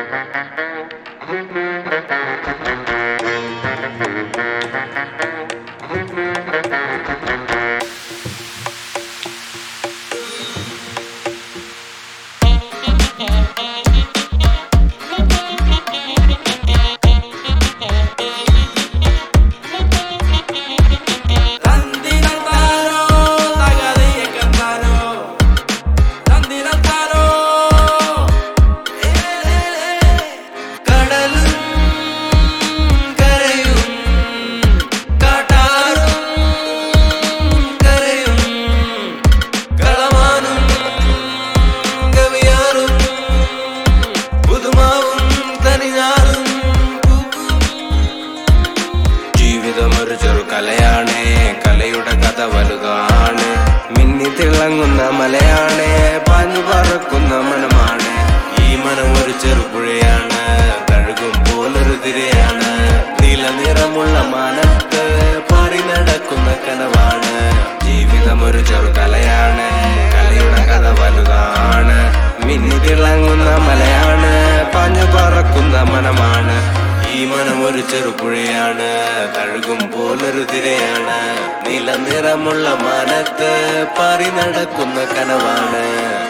തന്തിരത്താനോ തകതയക്കത്താനോ തന്തിരത്താനോ കടലും കരയും കാട്ടാറും കരയും കളമാനും കവിയാറും പുതുമാവും തനിഞ്ഞാറും ജീവിതം ഒരു ചെറു കലയാണ് കലയുടെ കഥ വലുതാണ് മിന്നി തിളങ്ങുന്ന മലയാണ് പാഞ്ഞു പറക്കുന്ന മനമാണ് ഈ മനം ഒരു ചെറുപുഴയാണ് കഴുകും പോലൊരു തിരയാണ് നീല നിറമുള്ള മാനത്ത് പാറി നടക്കുന്ന കനവാണ് ജീവിതം ഒരു ചെറു കലയാണ് കലയുടെ കഥ വലുതാണ് മിന്നി തിളങ്ങുന്ന മലയാണ് പാഞ്ഞു പറക്കുന്ന മനമാണ് ഈ മനം ഒരു ചെറുപുഴയാണ് കഴുകും പോലൊരു തിരയാണ് നീല നിറമുള്ള മാനത്ത് പാറി നടക്കുന്ന കനവാണ്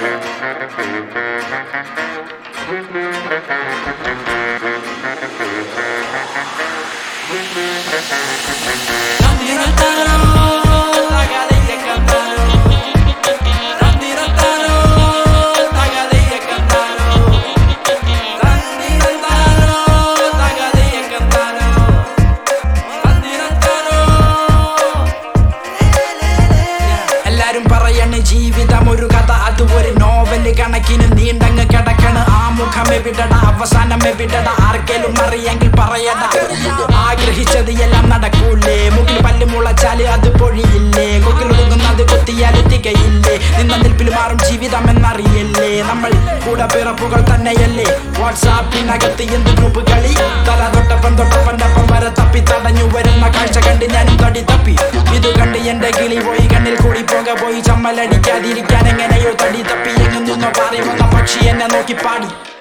എല്ലാരും പറയണ് ജീവിതം ഒരു കഥ അത് ഒരു നോവല് കണക്കിന് നീണ്ടങ്ങ് കിടക്കണ് ആ മുഖം എവിടട അവസാനം എവിടട ആർക്കേലും അറിയെങ്കിൽ പറയട ആഗ്രഹിച്ചത് എല്ലാം നടക്കൂലേ മുകിൽ പല്ല് മുളച്ചാല് അത് പൊഴിയില്ലേ കൊക്കിലൊടുങ്ങുന്നത് കൊത്തിയാൽ തികയില്ലേ നിന്ന നിൽപ്പിൽ മാറും ജീവിതം എന്നറിയല്ലേ നമ്മൾ കൂടെ പിറപ്പുകൾ തന്നെയല്ലേ വാട്സാപ്പിനകത്ത് എന്ത് ഗ്രൂപ്പ് കളി തല തൊട്ടപ്പൻ തൊട്ടപ്പൻ്റെപ്പം വരെ തപ്പി തടഞ്ഞു വരുന്ന കാഴ്ച കണ്ട് ഞാനും തടി തപ്പി ഇത് കണ്ട് എന്റെ കിളി പോയി കണ്ണിൽ കൂടി പോക പോയി ചമ്മലടിക്കാതിരിക്കാൻ എങ്ങനെയോ തടി തപ്പി എങ്ങുന്നോ പാറി വന്ന പക്ഷി എന്നെ നോക്കി പാടി